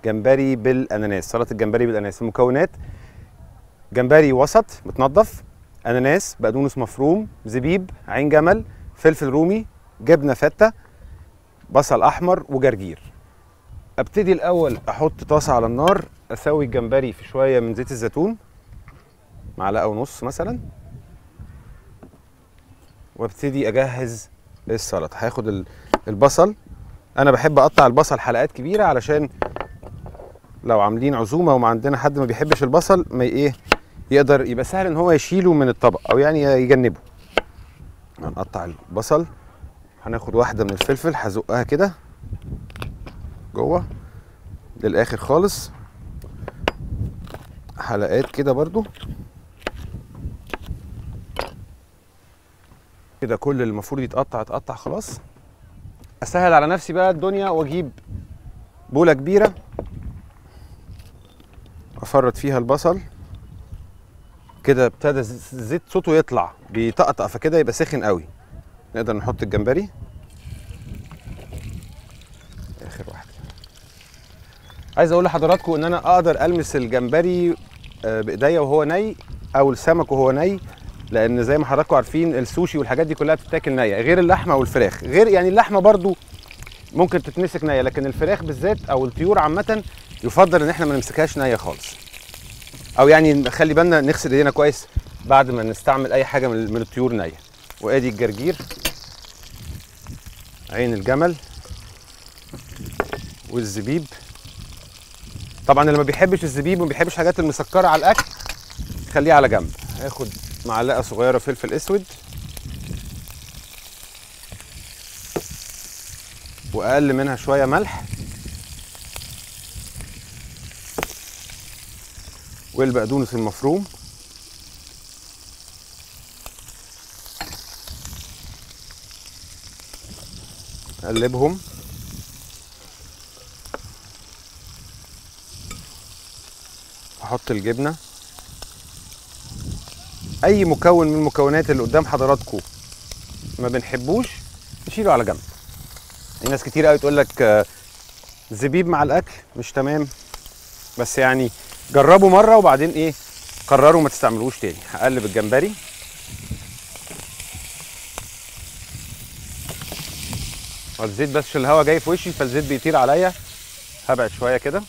جمبري بالاناناس سلطه الجمبري بالاناناس المكونات جمبري وسط متنضف اناناس بقدونس مفروم زبيب عين جمل فلفل رومي جبنه فته بصل احمر وجرجير ابتدي الاول احط طاسه على النار اسوي الجمبري في شويه من زيت الزيتون معلقه ونص مثلا وابتدي اجهز السلطه هاخد ال- البصل انا بحب اقطع البصل حلقات كبيره علشان لو عاملين عزومه وما عندنا حد ما بيحبش البصل ما ي- ايه يقدر يبقى سهل ان هو يشيله من الطبق او يعني يجنبه هنقطع البصل هناخد واحده من الفلفل هزقها كده جوه للاخر خالص حلقات كده برضو كده كل اللي المفروض يتقطع اتقطع خلاص اسهل على نفسي بقى الدنيا واجيب بوله كبيره افرط فيها البصل كده ابتدى الز- الزيت صوته يطلع بيطقطق فكده يبقى سخن قوي نقدر نحط الجمبري اخر واحد عايز اقول لحضراتكم ان انا اقدر المس الجمبري آه، بايديا وهو ني او السمك وهو ني لان زي ما حضراتكم عارفين السوشي والحاجات دي كلها بتتاكل نيه غير اللحمه والفراخ غير يعني اللحمه برضو ممكن تتمسك نيه لكن الفراخ بالذات او الطيور عامه يفضل ان احنا ما نمسكهاش نيه خالص او يعني نخلي بالنا نغسل ايدينا كويس بعد ما نستعمل اي حاجه من من الطيور نيه وادي الجرجير عين الجمل والزبيب طبعا اللي ما بيحبش الزبيب وما بيحبش الحاجات المسكره على الاكل خليه على جنب هاخد معلقه صغيره فلفل اسود واقل منها شويه ملح والبقدونس المفروم اقلبهم احط الجبنه اي مكون من المكونات اللي قدام حضراتكم ما بنحبوش نشيله على جنب في ناس كتير قوي تقول لك آه، زبيب مع الاكل مش تمام بس يعني جربوا مره وبعدين ايه قرروا ما تستعملوش تاني هقلب الجمبري الزيت بس عشان الهوا جاي في وشي فالزيت بيطير عليا هبعد شويه كده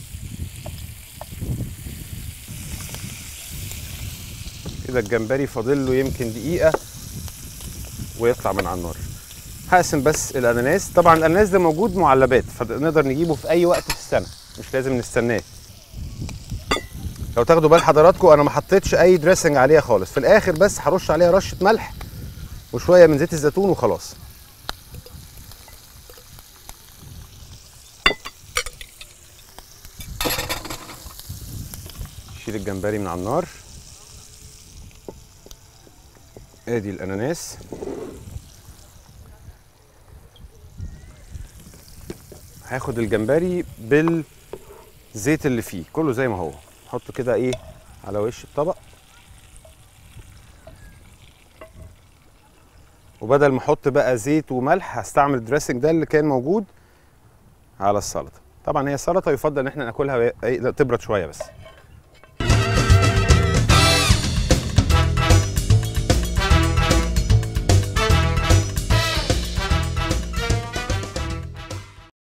كده الجمبري فاضل له يمكن دقيقه ويطلع من على النار هقسم بس الاناناس طبعا الاناناس ده موجود معلبات فنقدر نجيبه في اي وقت في السنه مش لازم نستناه لو تاخدوا بال حضراتكم انا ما حطيتش اي دريسنج عليها خالص في الاخر بس هرش عليها رشه ملح وشويه من زيت الزيتون وخلاص شيل الجمبري من على النار ادي الاناناس هاخد الجمبري بالزيت اللي فيه كله زي ما هو احطه كده ايه على وش الطبق وبدل ما احط بقى زيت وملح هستعمل الدريسنج ده اللي كان موجود على السلطه طبعا هي سلطه يفضل ان احنا ناكلها وهي- إيه، تبرد شويه بس